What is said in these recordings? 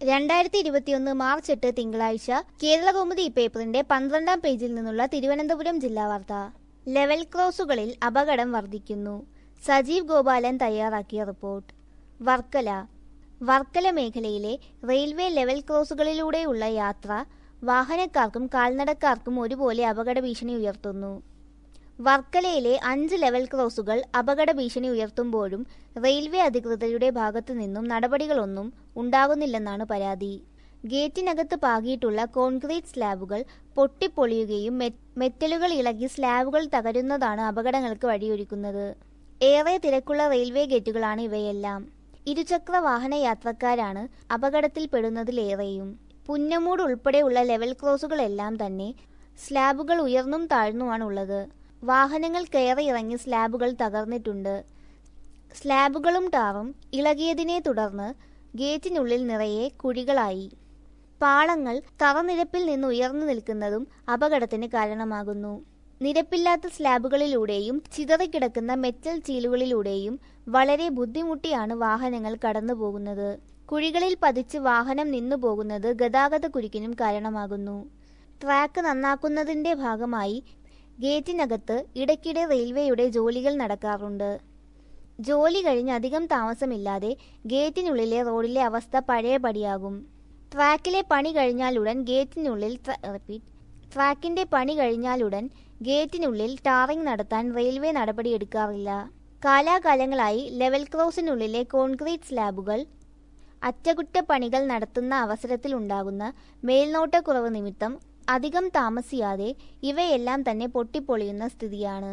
രണ്ടായിരത്തി ഇരുപത്തിയൊന്ന് മാർച്ച് എട്ട് തിങ്കളാഴ്ച കേരളകൗമുദി പേപ്പറിന്റെ പന്ത്രണ്ടാം പേജിൽ നിന്നുള്ള തിരുവനന്തപുരം ജില്ലാ വാർത്ത ലെവൽ ക്രോസുകളിൽ അപകടം വർദ്ധിക്കുന്നു സജീവ് ഗോപാലൻ തയ്യാറാക്കിയ റിപ്പോർട്ട് വർക്കല വർക്കല മേഖലയിലെ റെയിൽവേ ലെവൽ ക്രോസുകളിലൂടെയുള്ള യാത്ര വാഹനക്കാർക്കും കാൽനടക്കാർക്കും ഒരുപോലെ അപകട ഭീഷണി ഉയർത്തുന്നു വർക്കലയിലെ അഞ്ച് ലെവൽ ക്രോസുകൾ അപകട ഭീഷണി ഉയർത്തുമ്പോഴും റെയിൽവേ അധികൃതരുടെ ഭാഗത്തു നിന്നും നടപടികളൊന്നും ഉണ്ടാകുന്നില്ലെന്നാണ് പരാതി ഗേറ്റിനകത്ത് പാകിയിട്ടുള്ള കോൺക്രീറ്റ് സ്ലാബുകൾ പൊട്ടിപ്പൊളിയുകയും മെ- മെറ്റലുകൾ ഇളകി സ്ലാബുകൾ തകരുന്നതാണ് അപകടങ്ങൾക്ക് വഴിയൊരുക്കുന്നത് ഏറെ തിരക്കുള്ള റെയിൽവേ ഗേറ്റുകളാണ് ഇവയെല്ലാം ഇരുചക്ര വാഹന യാത്രക്കാരാണ് അപകടത്തിൽപ്പെടുന്നതിലേറെയും പുന്നമൂട് ഉൾപ്പെടെയുള്ള ലെവൽ ക്രോസുകളെല്ലാം തന്നെ സ്ലാബുകൾ ഉയർന്നും താഴ്ന്നുമാണുള്ളത് വാഹനങ്ങൾ കയറി ഇറങ്ങി സ്ലാബുകൾ തകർന്നിട്ടുണ്ട് സ്ലാബുകളും ടാറും ഇളകിയതിനെ തുടർന്ന് ഗേറ്റിനുള്ളിൽ നിറയെ കുഴികളായി പാളങ്ങൾ തറനിരപ്പിൽ നിന്ന് ഉയർന്നു നിൽക്കുന്നതും അപകടത്തിന് കാരണമാകുന്നു നിരപ്പില്ലാത്ത സ്ലാബുകളിലൂടെയും ചിതറിക്കിടക്കുന്ന മെറ്റൽ ചീലുകളിലൂടെയും വളരെ ബുദ്ധിമുട്ടിയാണ് വാഹനങ്ങൾ കടന്നു പോകുന്നത് കുഴികളിൽ പതിച്ച് വാഹനം നിന്നു പോകുന്നത് ഗതാഗത കുരുക്കിനും കാരണമാകുന്നു ട്രാക്ക് നന്നാക്കുന്നതിന്റെ ഭാഗമായി ഗേറ്റിനകത്ത് ഇടയ്ക്കിടെ റെയിൽവേയുടെ ജോലികൾ നടക്കാറുണ്ട് ജോലി കഴിഞ്ഞ് അധികം താമസമില്ലാതെ ഗേറ്റിനുള്ളിലെ റോഡിലെ അവസ്ഥ പഴയപടിയാകും ട്രാക്കിലെ പണി കഴിഞ്ഞാലുടൻ ഗേറ്റിനുള്ളിൽ ട്ര- റിപ്പീറ്റ് ട്രാക്കിന്റെ പണി കഴിഞ്ഞാലുടൻ ഗേറ്റിനുള്ളിൽ ടാറിംഗ് നടത്താൻ റെയിൽവേ നടപടിയെടുക്കാറില്ല കാലാകാലങ്ങളായി ലെവൽ ക്രോസിനുള്ളിലെ കോൺക്രീറ്റ് സ്ലാബുകൾ അറ്റകുറ്റപ്പണികൾ നടത്തുന്ന അവസരത്തിലുണ്ടാകുന്ന മേൽനോട്ടക്കുറവ് നിമിത്തം അധികം താമസിയാതെ ഇവയെല്ലാം തന്നെ പൊട്ടിപ്പൊളിയുന്ന സ്ഥിതിയാണ്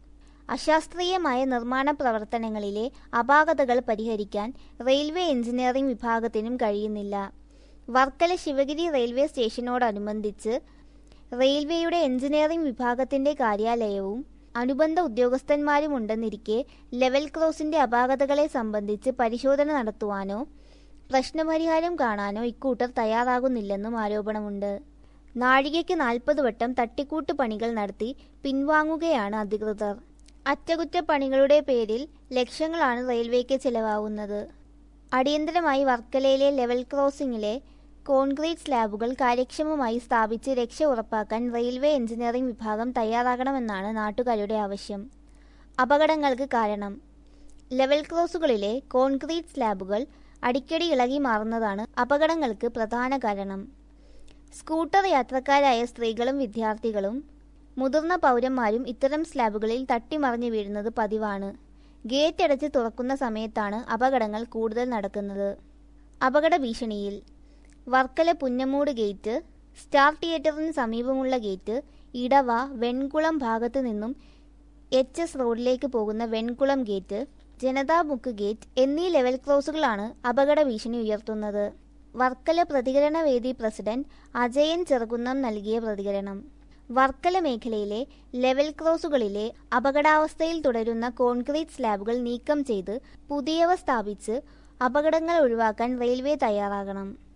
അശാസ്ത്രീയമായ നിർമ്മാണ പ്രവർത്തനങ്ങളിലെ അപാകതകൾ പരിഹരിക്കാൻ റെയിൽവേ എഞ്ചിനീയറിംഗ് വിഭാഗത്തിനും കഴിയുന്നില്ല വർക്കല ശിവഗിരി റെയിൽവേ സ്റ്റേഷനോടനുബന്ധിച്ച് റെയിൽവേയുടെ എഞ്ചിനീയറിംഗ് വിഭാഗത്തിന്റെ കാര്യാലയവും അനുബന്ധ ഉദ്യോഗസ്ഥന്മാരും ഉണ്ടെന്നിരിക്കെ ലെവൽ ക്രോസിന്റെ അപാകതകളെ സംബന്ധിച്ച് പരിശോധന നടത്തുവാനോ പ്രശ്നപരിഹാരം കാണാനോ ഇക്കൂട്ടർ തയ്യാറാകുന്നില്ലെന്നും ആരോപണമുണ്ട് നാഴികയ്ക്ക് നാൽപ്പത് വട്ടം തട്ടിക്കൂട്ട് പണികൾ നടത്തി പിൻവാങ്ങുകയാണ് അധികൃതർ അറ്റകുറ്റപ്പണികളുടെ പേരിൽ ലക്ഷങ്ങളാണ് റെയിൽവേക്ക് ചെലവാകുന്നത് അടിയന്തരമായി വർക്കലയിലെ ലെവൽ ക്രോസിംഗിലെ കോൺക്രീറ്റ് സ്ലാബുകൾ കാര്യക്ഷമമായി സ്ഥാപിച്ച് രക്ഷ ഉറപ്പാക്കാൻ റെയിൽവേ എഞ്ചിനീയറിംഗ് വിഭാഗം തയ്യാറാകണമെന്നാണ് നാട്ടുകാരുടെ ആവശ്യം അപകടങ്ങൾക്ക് കാരണം ലെവൽ ക്രോസുകളിലെ കോൺക്രീറ്റ് സ്ലാബുകൾ അടിക്കടി ഇളകി മാറുന്നതാണ് അപകടങ്ങൾക്ക് പ്രധാന കാരണം സ്കൂട്ടർ യാത്രക്കാരായ സ്ത്രീകളും വിദ്യാർത്ഥികളും മുതിർന്ന പൗരന്മാരും ഇത്തരം സ്ലാബുകളിൽ തട്ടിമറിഞ്ഞു വീഴുന്നത് പതിവാണ് ഗേറ്റ് അടച്ച് തുറക്കുന്ന സമയത്താണ് അപകടങ്ങൾ കൂടുതൽ നടക്കുന്നത് അപകട ഭീഷണിയിൽ വർക്കല പുന്നമൂട് ഗേറ്റ് സ്റ്റാർ തിയേറ്ററിന് സമീപമുള്ള ഗേറ്റ് ഇടവ വെൺകുളം ഭാഗത്തു നിന്നും എച്ച് എസ് റോഡിലേക്ക് പോകുന്ന വെൺകുളം ഗേറ്റ് ജനതാമുക്ക് ഗേറ്റ് എന്നീ ലെവൽ ക്രോസുകളാണ് അപകട ഭീഷണി ഉയർത്തുന്നത് വർക്കല പ്രതികരണ വേദി പ്രസിഡന്റ് അജയൻ ചെറുകുന്നം നൽകിയ പ്രതികരണം വർക്കല മേഖലയിലെ ലെവൽ ക്രോസുകളിലെ അപകടാവസ്ഥയിൽ തുടരുന്ന കോൺക്രീറ്റ് സ്ലാബുകൾ നീക്കം ചെയ്ത് പുതിയവ സ്ഥാപിച്ച് അപകടങ്ങൾ ഒഴിവാക്കാൻ റെയിൽവേ തയ്യാറാകണം